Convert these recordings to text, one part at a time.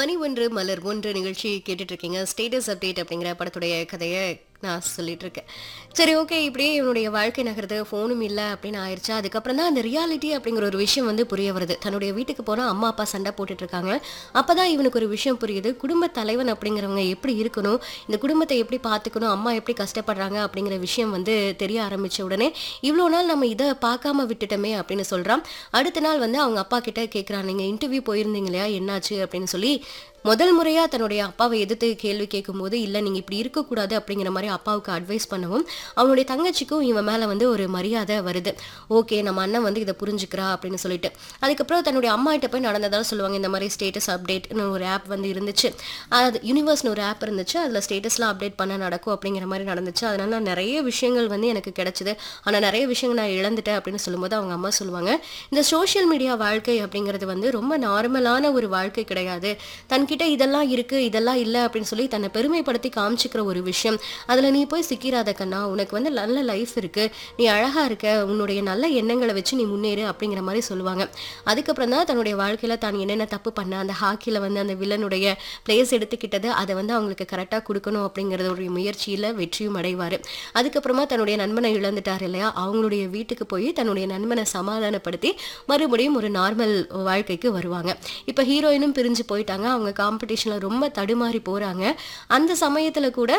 மணி ஒன்று மலர் ஒன்று நிகழ்ச்சி கேட்டுட்டு இருக்கீங்க ஸ்டேட்டஸ் அப்டேட் அப்படிங்கிற படத்துடைய கதையை நான் சொல்லிட்டு இருக்கேன் சரி ஓகே இப்படியே இவனுடைய வாழ்க்கை நகருது ஃபோனும் இல்லை அப்படின்னு ஆயிடுச்சா அதுக்கப்புறம் தான் அந்த ரியாலிட்டி அப்படிங்கிற ஒரு விஷயம் வந்து புரிய வருது தன்னுடைய வீட்டுக்கு போனால் அம்மா அப்பா சண்டை போட்டுட்டு இருக்காங்க அப்பதான் இவனுக்கு ஒரு விஷயம் புரியுது குடும்ப தலைவன் அப்படிங்கிறவங்க எப்படி இருக்கணும் இந்த குடும்பத்தை எப்படி பார்த்துக்கணும் அம்மா எப்படி கஷ்டப்படுறாங்க அப்படிங்கிற விஷயம் வந்து தெரிய ஆரம்பிச்ச உடனே இவ்வளோ நாள் நம்ம இதை பார்க்காம விட்டுட்டோமே அப்படின்னு சொல்றான் அடுத்த நாள் வந்து அவங்க அப்பா கிட்ட கேட்குறான் நீங்க இன்டர்வியூ போயிருந்தீங்க இல்லையா என்னாச்சு அப்படின்னு சொல்லி முதல் முறையா தன்னுடைய அப்பாவை எதிர்த்து கேள்வி கேட்கும்போது இல்லை நீங்க இப்படி இருக்கக்கூடாது அப்படிங்கிற மாதிரி அப்பாவுக்கு அட்வைஸ் பண்ணவும் அவனுடைய தங்கச்சிக்கும் இவன் மேல வந்து ஒரு மரியாதை வருது ஓகே நம்ம அண்ணன் வந்து இதை புரிஞ்சுக்கிறா அப்படின்னு சொல்லிட்டு அதுக்கப்புறம் தன்னுடைய அம்மா கிட்ட போய் நடந்ததால சொல்லுவாங்க இந்த மாதிரி ஸ்டேட்டஸ் அப்டேட்னு ஒரு ஆப் வந்து இருந்துச்சு அது யூனிவர்ஸ்னு ஒரு ஆப் இருந்துச்சு அதில் ஸ்டேட்டஸ்லாம் அப்டேட் பண்ண நடக்கும் அப்படிங்கிற மாதிரி நடந்துச்சு அதனால நான் நிறைய விஷயங்கள் வந்து எனக்கு கிடைச்சது ஆனால் நிறைய விஷயங்கள் நான் இழந்துட்டேன் அப்படின்னு சொல்லும்போது அவங்க அம்மா சொல்லுவாங்க இந்த சோஷியல் மீடியா வாழ்க்கை அப்படிங்கிறது வந்து ரொம்ப நார்மலான ஒரு வாழ்க்கை கிடையாது தன்கிட்ட இதெல்லாம் இருக்கு இதெல்லாம் இல்லை அப்படின்னு சொல்லி தன்னை பெருமைப்படுத்தி காமிச்சிக்கிற ஒரு விஷயம் அதில் நீ போய் சிக்கிறாத கண்ணா உனக்கு வந்து நல்ல லைஃப் இருக்கு நீ அழகா இருக்க உன்னுடைய நல்ல எண்ணங்களை வச்சு நீ முன்னேறு அப்படிங்கிற மாதிரி சொல்லுவாங்க அதுக்கப்புறம் தான் தன்னுடைய வாழ்க்கையில தான் என்னென்ன தப்பு பண்ண அந்த ஹாக்கியில் வந்து அந்த வில்லனுடைய பிளேஸ் எடுத்துக்கிட்டது அதை வந்து அவங்களுக்கு கரெக்டாக கொடுக்கணும் அப்படிங்கிறதுடைய முயற்சியில் வெற்றியும் அடைவார் அதுக்கப்புறமா தன்னுடைய நண்பனை இழந்துட்டார் இல்லையா அவங்களுடைய வீட்டுக்கு போய் தன்னுடைய நண்பனை சமாதானப்படுத்தி மறுபடியும் ஒரு நார்மல் வாழ்க்கைக்கு வருவாங்க இப்போ ஹீரோயினும் பிரிஞ்சு போயிட்டாங்க அவங்க காம்படிஷனில் ரொம்ப தடுமாறி போகிறாங்க அந்த சமயத்தில் கூட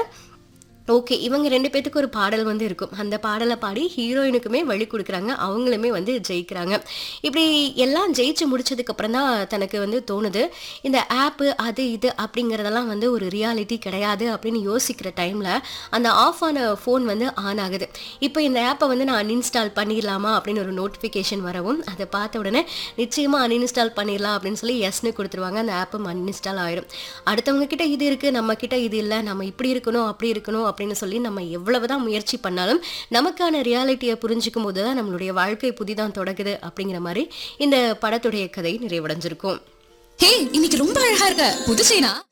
ஓகே இவங்க ரெண்டு பேத்துக்கு ஒரு பாடல் வந்து இருக்கும் அந்த பாடலை பாடி ஹீரோயினுக்குமே வழி கொடுக்குறாங்க அவங்களுமே வந்து ஜெயிக்கிறாங்க இப்படி எல்லாம் ஜெயிச்சு முடிச்சதுக்கு அப்புறம் தான் தனக்கு வந்து தோணுது இந்த ஆப்பு அது இது அப்படிங்கிறதெல்லாம் வந்து ஒரு ரியாலிட்டி கிடையாது அப்படின்னு யோசிக்கிற டைமில் அந்த ஆஃப் ஆன ஃபோன் வந்து ஆன் ஆகுது இப்போ இந்த ஆப்பை வந்து நான் அன்இன்ஸ்டால் பண்ணிடலாமா அப்படின்னு ஒரு நோட்டிஃபிகேஷன் வரவும் அதை பார்த்த உடனே நிச்சயமாக அன்இன்ஸ்டால் பண்ணிடலாம் அப்படின்னு சொல்லி எஸ்னு கொடுத்துருவாங்க அந்த ஆப்பும் அன்இன்ஸ்டால் ஆயிரும் அடுத்தவங்க கிட்ட இது இருக்குது நம்ம கிட்ட இது இல்லை நம்ம இப்படி இருக்கணும் அப்படி இருக்கணும் அப்படின்னு சொல்லி நம்ம எவ்வளவுதான் முயற்சி பண்ணாலும் நமக்கான ரியாலிட்டியை புரிஞ்சுக்கும் போது தான் நம்மளுடைய வாழ்க்கை புதிதான் தொடங்குது அப்படிங்கிற மாதிரி இந்த படத்துடைய கதை நிறைவடைஞ்சிருக்கும் ஹே இன்னைக்கு ரொம்ப அழகா இருக்க புது செயினா